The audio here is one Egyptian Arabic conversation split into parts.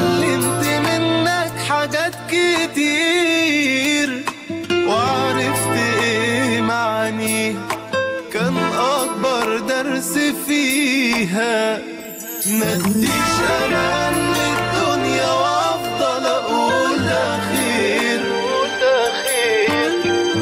اتعلمت منك حاجات كتير وعرفت ايه معانيه كان اكبر درس فيها مديش امان للدنيا وافضل اقول ده خير ده خير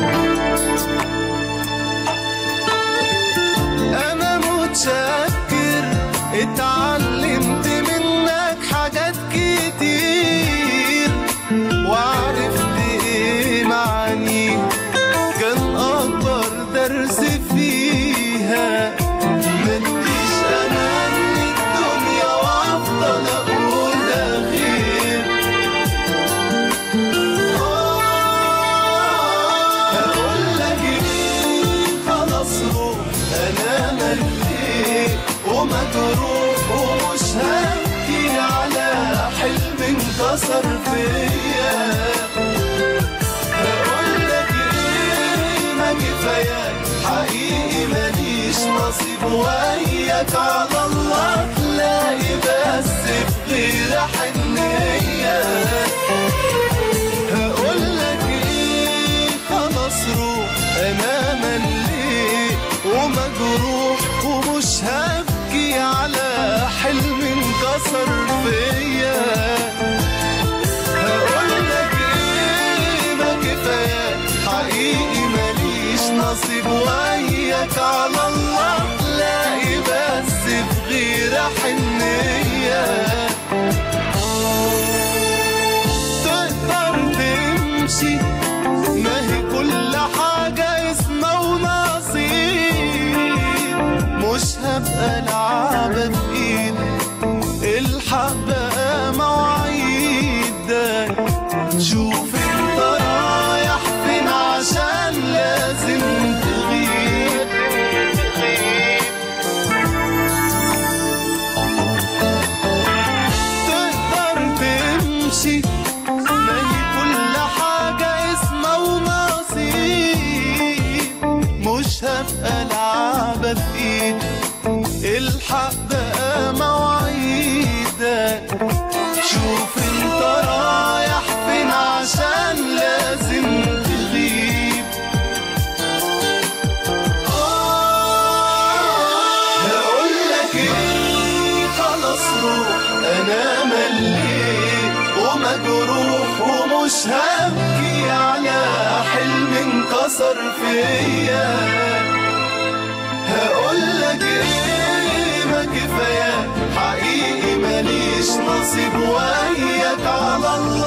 انا متشكر اتعلمت منك حاجات كتير وعرفت ايه معانيه كان اكبر درس فيها مديش امان للدنيا وافضل اقول ده خير هقول لك ايه خلاص روح انا مليت ومجروح ومش هبكي على حلم انكسر فيا هقول لك ايه ما كفاياك حقيقي ماليش نصيب وياك على الله تلاقي بس في غير حنيه هقول لك ايه خلاص روح انا مليت ومجروح ومش هبكي على حلم انكسر فيا هقول لك ايه ما كفاياك حقيقي ماليش نصيب وياك على الله تلاقي بس في غير حنيه تقدر تمشي ما هي كل حاجة اسمها ونصيب مش هبقى لعبة في ايدي الحق بقى مواعيدك شوف انت رايح فين عشان لازم تغيب تقدر تمشي ما هي كل حاجة اسمها ونصيب مش هبقى لعبة في ايدي الحق بقى مواعيدك شوف انت رايح فين عشان لازم تغيب هقول لك ايه خلاص روح انا مليت ومجروح ومش هبكي على حلم انكسر فيا هقول لك ايه ما كفاياك حقيقي ماليش نصيب وياك على الله